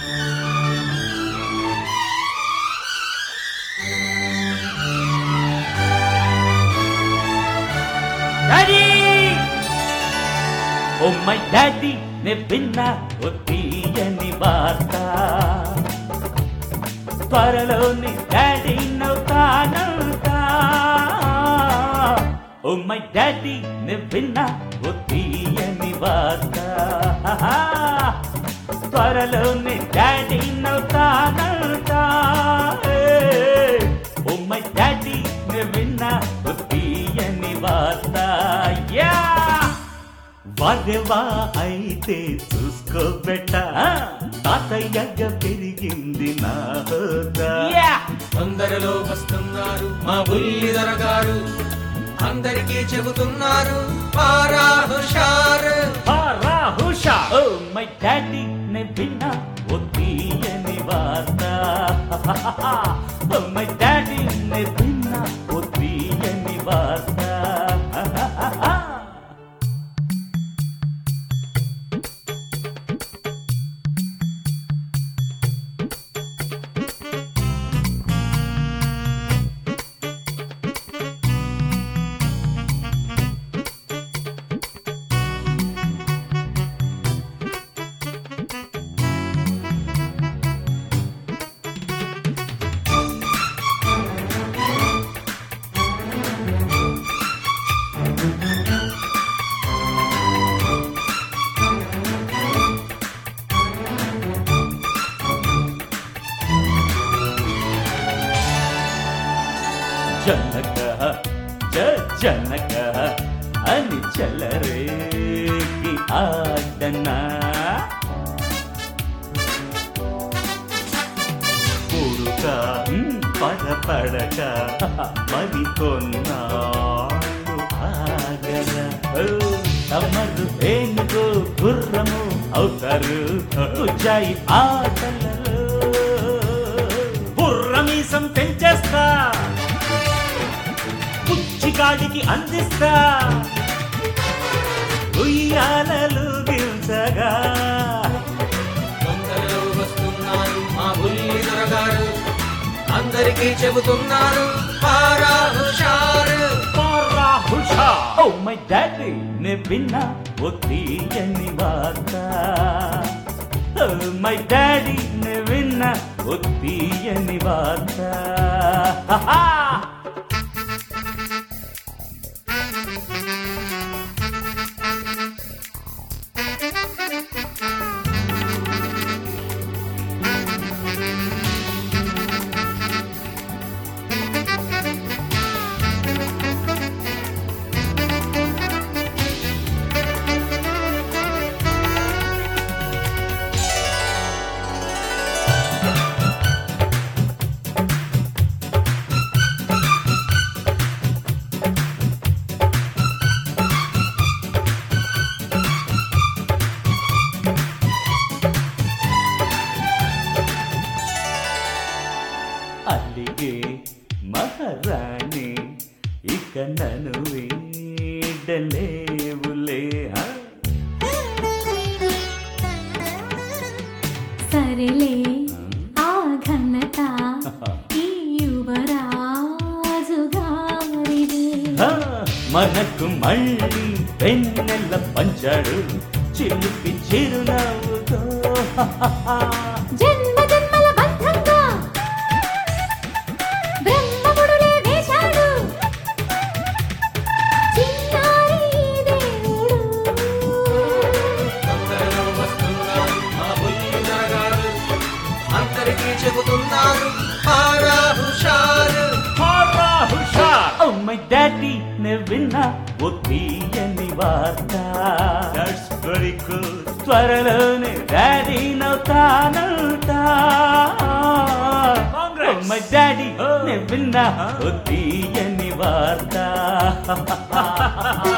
Daddy oh my daddy నే విన్నా ఓ తీయని వార్త త్వరలోని డాడీ నవ్వుతానంటా ఓ మై డాడీ నే విన్నా ఓ తీయని వార్త త్వరలోని డాడీ నవ్వుతానంటా ఓ మై డాడీ నే విన్నా ఓ తీయని వార్త యా వరవా అయితే చూసుకోబెట్ట తాతయ్యగా పెరిగింది నా హోదా తొందరలో వస్తున్నారు మా బుల్లిధర గారు అందరికీ చెబుతున్నారు పారా హుషారు హుషా ఓ మై డాడీ నే విన్నా ఓ తీయని వార్త ఓ మై డాడీ నే విన్నా ఓ తీయని వార్త జనక జ జనక అని చలరేగి ఆడనా కొడుక పడపడక మరి కొన్నాళ్ళు ఆగల తమరు ఏనుగు గుర్రము అవుతారు ఉజ్జాయి ఆటలలో బుర్రమీసం పెంచేస్తా పుచ్చిగాడికి అందిస్తా ఉయ్యాలలు దిల్చగా తొందరలో వస్తున్నారు మా బుల్లిధర గారు అందరికీ చెబుతున్నారు పారా హుషారు ఓ మై డాడీ నే విన్నా ఓ తీయని వార్త ఓ మై డాడీ నే విన్నా ఓ తీయని వార్త అಲ್ಲಿಗೆ మహారాణి ఇక నన్ను వీడలేవులే ఆ? సరేలే ఆ ఘనత ఈ యువరాజు గారిదే ఆ, మనకు మళ్ళీ వెన్నెల పంచాడు చిలిపి చిరునవ్వుతో జన్మ జన్మల బంధంగా బ్రహ్మముడులే వేశాడు చిన్నారి దేవుడు తొందరలో వస్తున్నారు మా బుల్లిధర గారు అందరికీ చెబుతున్నారు పారా హుషారు హోరా హుషార్ ఓ మై డాడీ నే విన్నా ఓ తీయని వార్త దట్స్ వెరీ గుడ్ త్వరలోనే డాడీ నవ్వుతానంట ఓ మై డాడీ నే విన్నా ఓ తీయని వార్త